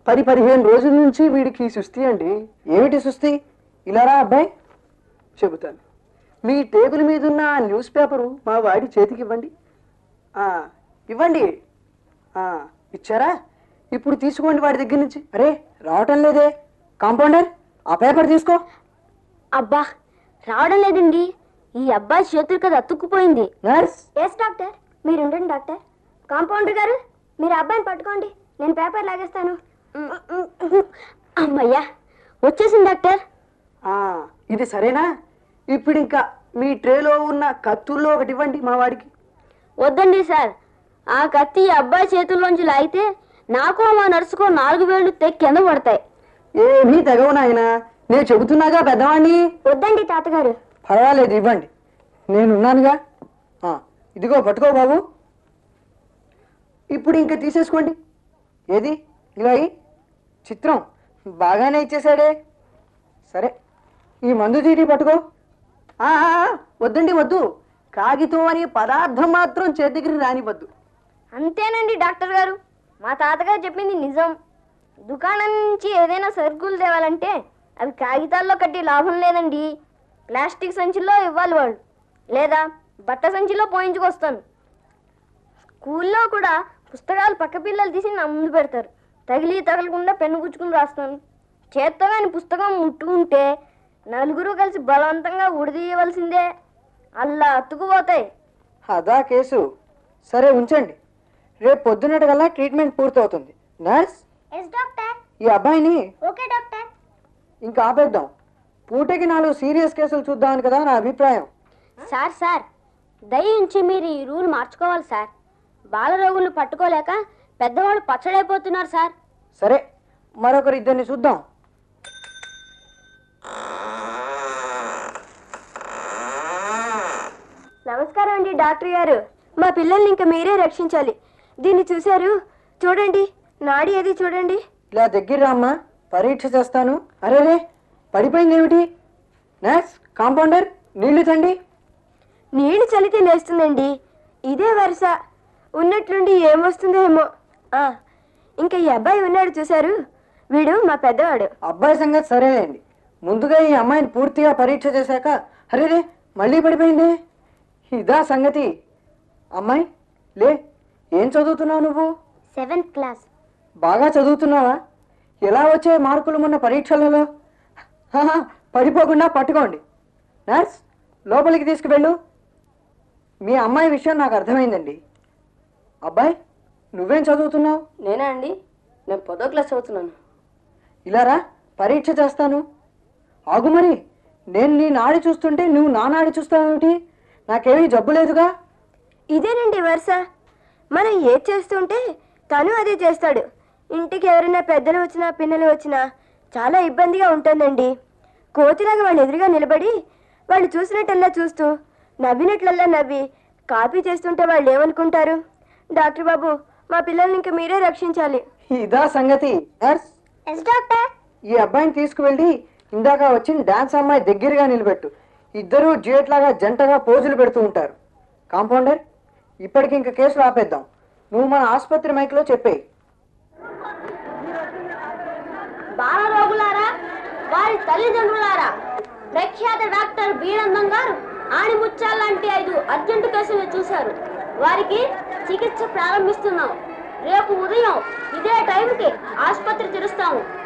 పది పదిహేను రోజుల నుంచి వీడికి సుస్థి అండి ఏమిటి సుస్థి ఇలా రా అబ్బాయి చెబుతాను మీ టేబుల్ మీద ఉన్న ఆ న్యూస్ పేపరు మా వాడి చేతికి ఇవ్వండి ఆ, ఇవ్వండి ఆ, ఇచ్చారా ఇప్పుడు తీసుకోండి వాడి దగ్గర నుంచి అరే రావటం లేదే కాంపౌండర్ ఆ పేపర్ తీసుకో అబ్బా రావడం లేదండి ఈ అబ్బాయి చేతులు కదా అతుక్కుపోయింది నర్స్ ఎస్ డాక్టర్ మీరు ఉండండి డాక్టర్ కాంపౌండర్ గారు మీరు అబ్బాయిని పట్టుకోండి నేను పేపర్ లాగేస్తాను అమ్మయ్యా వచ్చేసింది డాక్టర్ ఆ, ఇది సరేనా ఇప్పుడు ఇంకా మీ ట్రేలో ఉన్న కత్తుల్లో ఒకటి ఇవ్వండి మా వాడికి వద్దండి సార్ ఆ కత్తి ఈ అబ్బాయి చేతుల్లోంచి లాగితే నాకు మా నర్సుకో నాలుగు వేళ్ళు తెగి కింద పడతాయి ఏమీ తెగవు నాయనా నేను చెబుతున్నాగా పెద్దవాణ్ణి వద్దండి తాతగారు పర్వాలేదు ఇవ్వండి నేనున్నానుగా ఆ, ఇదిగో పట్టుకో బాబు ఇప్పుడు ఇంకా తీసేసుకోండి ఏది ఇలా ఇయ్యి. చిత్రం బాగానే ఇచ్చేసాడే సరే ఈ మందు చీటీ పట్టుకో ఆ, ఆ, ఆ, వద్దండి వద్దు కాగితం అనే పదార్థం మాత్రం చేతి దగ్గరికి రానివద్దు అంతేనండి డాక్టర్ గారు మా తాతగారు చెప్పింది నిజం దుకాణం నుంచి ఏదైనా సరుకులు తేవాలంటే అవి కాగితాల్లో కట్టి లాభం లేదండి ప్లాస్టిక్ సంచిలో ఇవ్వాలి వాళ్ళు లేదా బట్ట సంచిలో పోయించుకొస్తాను స్కూల్లో కూడా పుస్తకాలు పక్క పిల్లలు తీసి నా ముందు పెడతారు తగిలి తగలకుండా పెన్ను గుచ్చుకుని రాస్తాను చేత్తో కానీ పుస్తకం ముట్టుకుంటే నలుగురు కలిసి బలవంతంగా ఉడిదీయవలసిందే అల్లా అతుకుపోతాయి అదా కేసు సరే ఉంచండి రేపు పొద్దున్నటికల్లా ట్రీట్మెంట్ పూర్తవుతుంది నర్స్ ఎస్ డాక్టర్ ఈ అబ్బాయిని ఓకే డాక్టర్ ఇంకా ఆపేద్దాం పూటకి నాలుగు సీరియస్ కేసులు చూద్దామని కదా నా అభిప్రాయం సార్ సార్ దయించి మీరు ఈ రూల్ మార్చుకోవాలి సార్ బాలరోగులు పట్టుకోలేక పెద్దవాళ్ళు పచ్చడైపోతున్నారు సార్ సరే మరొకరు ఇద్దరిని చూద్దాం నమస్కారం అండి డాక్టర్ గారు మా పిల్లల్ని ఇంకా మీరే రక్షించాలి దీన్ని చూశారు చూడండి నాడి అది చూడండి ఇలా దగ్గర రామ్మా పరీక్ష చేస్తాను అరే రే పడిపోయింది ఏమిటి నర్స్ కాంపౌండర్ నీళ్లు తండి నీళ్లు చలితే లేస్తుందండి ఇదే వరుస ఉన్నట్లుండి ఏమొస్తుందో ఏమో ఆ, ఇంకా ఈ అబ్బాయి ఉన్నాడు చూశారు వీడు మా పెద్దవాడు అబ్బాయి సంగతి సరేనండి ముందుగా ఈ అమ్మాయిని పూర్తిగా పరీక్ష చేశాక అరే రే మళ్ళీ పడిపోయింది ఇదా సంగతి అమ్మాయి లే ఏం చదువుతున్నావు నువ్వు సెవెంత్ క్లాస్ బాగా చదువుతున్నావా ఎలా వచ్చే మార్కులు మొన్న పరీక్షలలో హాహా, పడిపోకుండా పట్టుకోండి నర్స్ లోపలికి తీసుకువెళ్ళు మీ అమ్మాయి విషయం నాకు అర్థమైందండి అబ్బాయి నువ్వేం చదువుతున్నావు నేనా అండి నేను పదో క్లాస్ చదువుతున్నాను ఇలా రా పరీక్ష చేస్తాను ఆగు మరి నేను నీ నాడి చూస్తుంటే నువ్వు నా నాడి చూస్తావేమిటి నాకేమీ జబ్బు లేదుగా ఇదేనండి వరుస మనం ఏది చేస్తుంటే తను అదే చేస్తాడు ఇంటికి ఎవరైనా పెద్దలు వచ్చినా పిన్నలు వచ్చినా చాలా ఇబ్బందిగా ఉంటుందండి కోతిలాగా వాళ్ళు ఎదురుగా నిలబడి వాళ్ళు చూసినట్టల్లా చూస్తూ నవ్వినట్లల్లా నవ్వి కాపీ చేస్తుంటే వాళ్ళు ఏమనుకుంటారు డాక్టర్ బాబు మా పిల్లల్ని ఇంక మీరే రక్షించాలి ఇదా సంగతి నర్స్ ఎస్ డాక్టర్ ఈ అబ్బాయిని తీసుకువెళ్ళి ఇందాక వచ్చిన డాన్స్ అమ్మాయి దగ్గరగా నిలబెట్టు ఇద్దరూ జియట్లాగా జంటగా పోజులు పెడుతూ ఉంటారు కాంపౌండర్ ఇప్పటికి ఇంక కేసులు ఆపేద్దాం నువ్వు మన ఆసుపత్రి మైక్లో చెప్పేయి బాలరోగులారా వారి తల్లిదండ్రులారా ప్రఖ్యాత డాక్టర్ బీరందం గారు ఆణిముత్యాల లాంటి ఐదు అర్జెంటు కేసులు చూశారు వారికి చికిత్స ప్రారంభిస్తున్నాం రేపు ఉదయం ఇదే టైంకి ఆసుపత్రి తెరుస్తాము